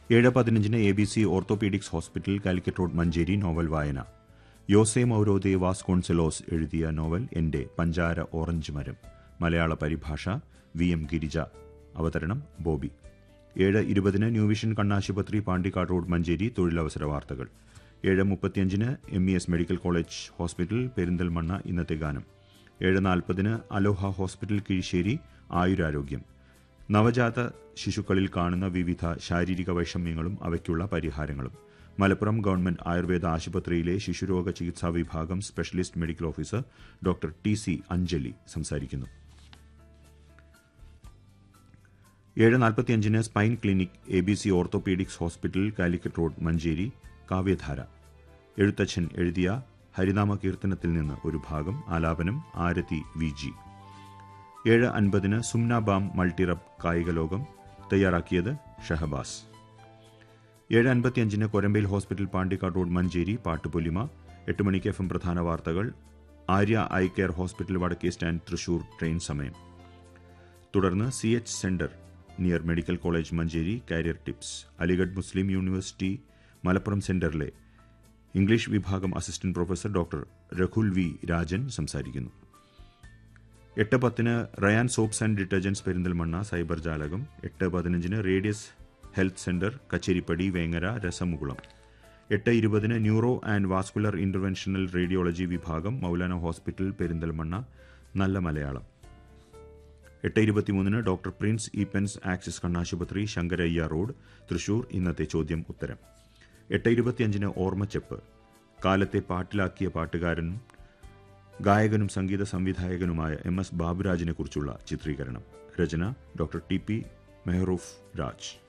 ഏഴ് പതിനഞ്ചിന് A B C orthopaedics hospital Calicut road Manjeri novel വായന യോസെ മൗരോദെ വാസ്കോൺസെലോസ് എഴുതിയ നോവൽ എന്റെ പഞ്ചാര ഓറഞ്ച് മരം മലയാള പരിഭാഷ വി എം ഗിരിജ അവതരണം ബോബി ഏഴ് ഇരുപതിന് ന്യൂ വിഷൻ കണ്ണാശുപത്രി പാണ്ടിക്കാട് റോഡ് മഞ്ചേരി തൊഴിലവസര വാർത്തകൾ ഏഴ് മുപ്പത്തിയഞ്ചിന് M E S medical college hospital Perinthalmanna ഇന്നത്തെ ഗാനം ഏഴ് നാൽപ്പതിന് അലോഹ ഹോസ്പിറ്റൽ കീഴ്ശ്ശേരി ആയുരാരോഗ്യം നവജാത ശിശുക്കളിൽ കാണുന്ന വിവിധ ശാരീരിക വൈഷമ്യങ്ങളും അവയ്ക്കുള്ള പരിഹാരങ്ങളും മലപ്പുറം ഗവൺമെന്റ് ആയുർവേദ ആശുപത്രിയിലെ ശിശുരോഗ ചികിത്സാ വിഭാഗം specialist medical officer doctor T C Anjali സംസാരിക്കുന്നു ഏഴ് നാൽപ്പത്തിയഞ്ചിന് spine clinic A B C orthopaedics hospital Calicut road Manjeri കാവ്യധാര എഴുത്തച്ഛൻ എഴുതിയ ഹരിനാമ കീർത്തനത്തിൽ നിന്ന് ഒരു ഭാഗം ആലാപനം ആരതി വി ജി ഏഴ് അൻപതിന് സുംനാബാം മൾട്ടിറബ് കായിക ലോകം തയ്യാറാക്കിയത് ഷഹബാസ് ഏഴ് അൻപത്തിയഞ്ചിന് കൊരമ്പയിൽ ഹോസ്പിറ്റൽ പാണ്ടിക്കാട് റോഡ് മഞ്ചേരി പാട്ടുപൊലിമ എട്ട് മണിക്ക് എഫ് എം പ്രധാന വാർത്തകൾ ആര്യ ഐ കെയർ ഹോസ്പിറ്റൽ വടക്കേ സ്റ്റാൻഡ് തൃശൂർ ട്രെയിൻ സമയം തുടർന്ന് C H centre near medical college Manjeri career tips Aligarh Muslim university Malappuram സെന്ററിലെ ഇംഗ്ലീഷ് വിഭാഗം അസിസ്റ്റന്റ് പ്രൊഫസർ ഡോക്ടർ രഘുൽ വി രാജൻ സംസാരിക്കുന്നു എട്ട് പത്തിന് Rayan soaps and detergents Perinthalmanna cyber ജാലകം എട്ട് പതിനഞ്ചിന് radius health centre Kacheripadi Vengara രസമുകുളം എട്ട് ഇരുപതിന് neuro and vascular interventional radiology വിഭാഗം മൗലാന ഹോസ്പിറ്റൽ പെരിന്തൽമണ്ണ നല്ല മലയാളം എട്ട് ഇരുപത്തിമൂന്നിന് ഡോക്ടർ പ്രിൻസ് ഈപ്പൻസ് ആക്സിസ് കണ്ണാശുപത്രി ശങ്കരയ്യ റോഡ് തൃശൂർ ഇന്നത്തെ ചോദ്യം ഉത്തരം എട്ട് ഇരുപത്തിയഞ്ചിന് ഓർമ്മച്ചെപ്പ് കാലത്തെ പാട്ടിലാക്കിയ പാട്ടുകാരനും ഗായകനും സംഗീത സംവിധായകനുമായ എം എസ് ബാബുരാജിനെ കുറിച്ചുള്ള ചിത്രീകരണം രചന doctor T P Mehroof Raj